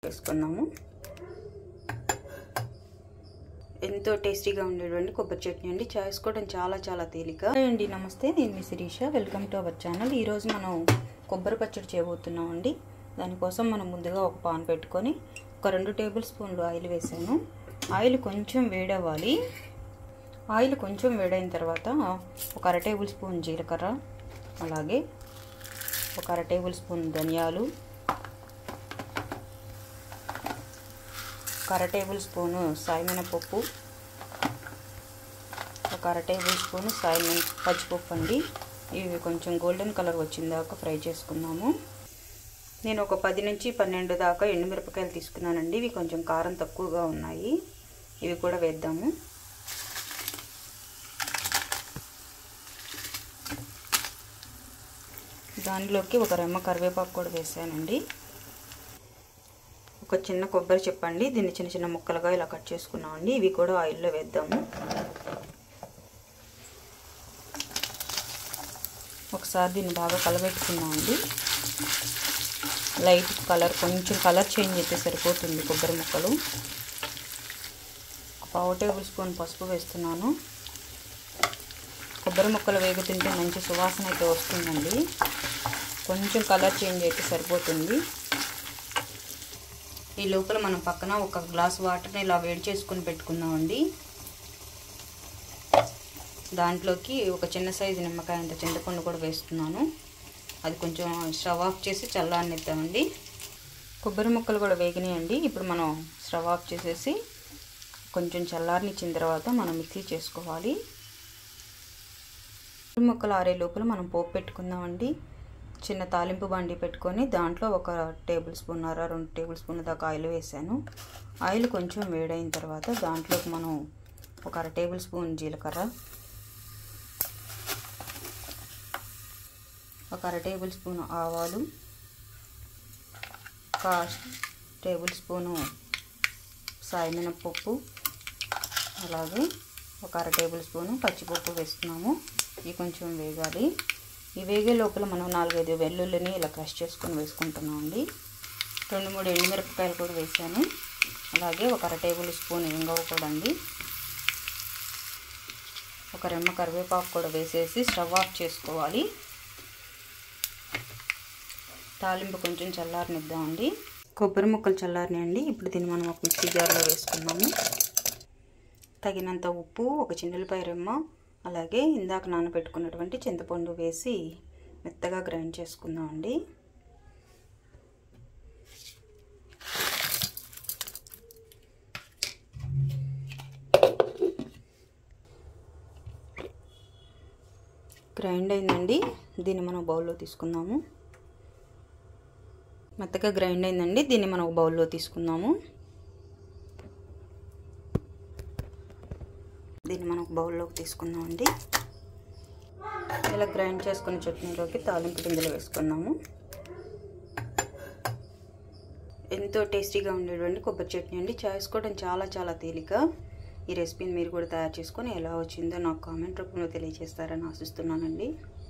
వేసుకుందాము ఎంతో టేస్టీగా ఉండేటువంటి కొబ్బరి చట్నీ అండి చేసుకోవడం చాలా చాలా తేలిక అండి నమస్తే నేను మీ Sirisha welcome to our channel ఈరోజు మనం కొబ్బరి పచ్చడి చేయబోతున్నాం అండి దానికోసం మనం ముందుగా ఒక పాన్ పెట్టుకొని ఒక రెండు టేబుల్ స్పూన్లు ఆయిల్ వేసాను ఆయిల్ కొంచెం వేడవ్వాలి ఆయిల్ కొంచెం వేడైన తర్వాత ఒక అర టేబుల్ స్పూన్ జీలకర్ర అలాగే ఒక అర టేబుల్ స్పూన్ ధనియాలు ఒక అర టేబుల్ స్పూను సాయమినపప్పు ఒక అర టేబుల్ స్పూను సాయమిన పచ్చిపప్పు అండి ఇవి కొంచెం గోల్డెన్ కలర్ వచ్చిన దాకా ఫ్రై చేసుకుందాము నేను ఒక పది నుంచి పన్నెండు దాకా ఎండుమిరపకాయలు తీసుకున్నానండి ఇవి కొంచెం కారం తక్కువగా ఉన్నాయి ఇవి కూడా వేద్దాము దానిలోకి ఒక రెమ్మ కరివేపాకు కూడా వేసానండి ఒక చిన్న కొబ్బరి చెప్పండి దీన్ని చిన్న చిన్న ముక్కలుగా ఇలా కట్ చేసుకున్నామండి ఇవి కూడా ఆయిల్లో వేద్దాము ఒకసారి దీన్ని బాగా కలబెట్టుకున్నామండి లైట్ కలర్ కొంచెం కలర్ చేంజ్ అయితే సరిపోతుంది కొబ్బరి ముక్కలు పావు టేబుల్ స్పూన్ పసుపు వేస్తున్నాను కొబ్బరి ముక్కలు వేగుతుంటే మంచి సువాసన అయితే వస్తుందండి కొంచెం కలర్ చేంజ్ అయితే సరిపోతుంది ఈ లోపల మనం పక్కన ఒక గ్లాస్ వాటర్ని ఇలా వేడి చేసుకొని పెట్టుకుందామండి దాంట్లోకి ఒక చిన్న సైజు నిమ్మకాయ అంత చింతపండు కూడా వేస్తున్నాను అది కొంచెం స్టవ్ ఆఫ్ చేసి చల్లారనిద్దామండి కొబ్బరి ముక్కలు కూడా వేగినాయండి ఇప్పుడు మనం స్టవ్ ఆఫ్ చేసేసి కొంచెం చల్లారనిచ్చిన తర్వాత మనం మిక్సీ చేసుకోవాలి కొబ్బరి ముక్కలు ఆరే లోపల మనం పోపు పెట్టుకుందామండి చిన్న తాలింపు బండి పెట్టుకొని దాంట్లో ఒక టేబుల్ స్పూన్ అర రెండు టేబుల్ స్పూన్ దాకా ఆయిల్ వేసాను ఆయిల్ కొంచెం వేడైన తర్వాత దాంట్లోకి మనం ఒక అర టేబుల్ స్పూన్ జీలకర్ర ఒక అర టేబుల్ స్పూన్ ఆవాలు ఒక టేబుల్ స్పూను సాయమినపప్పు అలాగే ఒక అర టేబుల్ స్పూను పచ్చిపప్పు వేస్తున్నాము ఇవి కొంచెం వేగాలి ఈ వేగే లోపల మనం నాలుగైదు వెల్లుల్లిని ఇలా క్రష్ చేసుకొని వేసుకుంటున్నాం అండి రెండు మూడు ఎండుమిరపకాయలు కూడా వేసాను అలాగే ఒక అర టేబుల్ స్పూన్ ఇంగవ కూడా అండి ఒక రెమ్మ కరివేపాకు కూడా వేసేసి స్టవ్ ఆఫ్ చేసుకోవాలి తాలింపు కొంచెం చల్లారనిద్దామండి కొబ్బరి ముక్కలు చల్లారినాయండి ఇప్పుడు దీన్ని మనం ఒక మిక్సీ జార్లో వేసుకున్నాము తగినంత ఉప్పు ఒక చిన్నెలపాయ రెమ్మ అలాగే ఇందాక నానబెట్టుకున్నటువంటి చింతపండు వేసి మెత్తగా గ్రైండ్ చేసుకుందామండి గ్రైండ్ అయిందండి దీన్ని మనం బౌల్లో తీసుకుందాము మెత్తగా గ్రైండ్ అయిందండి దీన్ని మనం ఒక బౌల్లో తీసుకుందాము దీన్ని మనం ఒక బౌల్లోకి తీసుకుందామండి ఇలా గ్రైండ్ చేసుకున్న చట్నీలోకి తాలింపు గింజలు వేసుకుందాము ఎంతో టేస్టీగా ఉండేటువంటి కొబ్బరి చట్నీ అండి చేసుకోవడం చాలా చాలా తేలిక ఈ రెసిపీని మీరు కూడా తయారు చేసుకొని ఎలా వచ్చిందో నాకు కామెంట్ రూపంలో తెలియజేస్తారని ఆశిస్తున్నానండి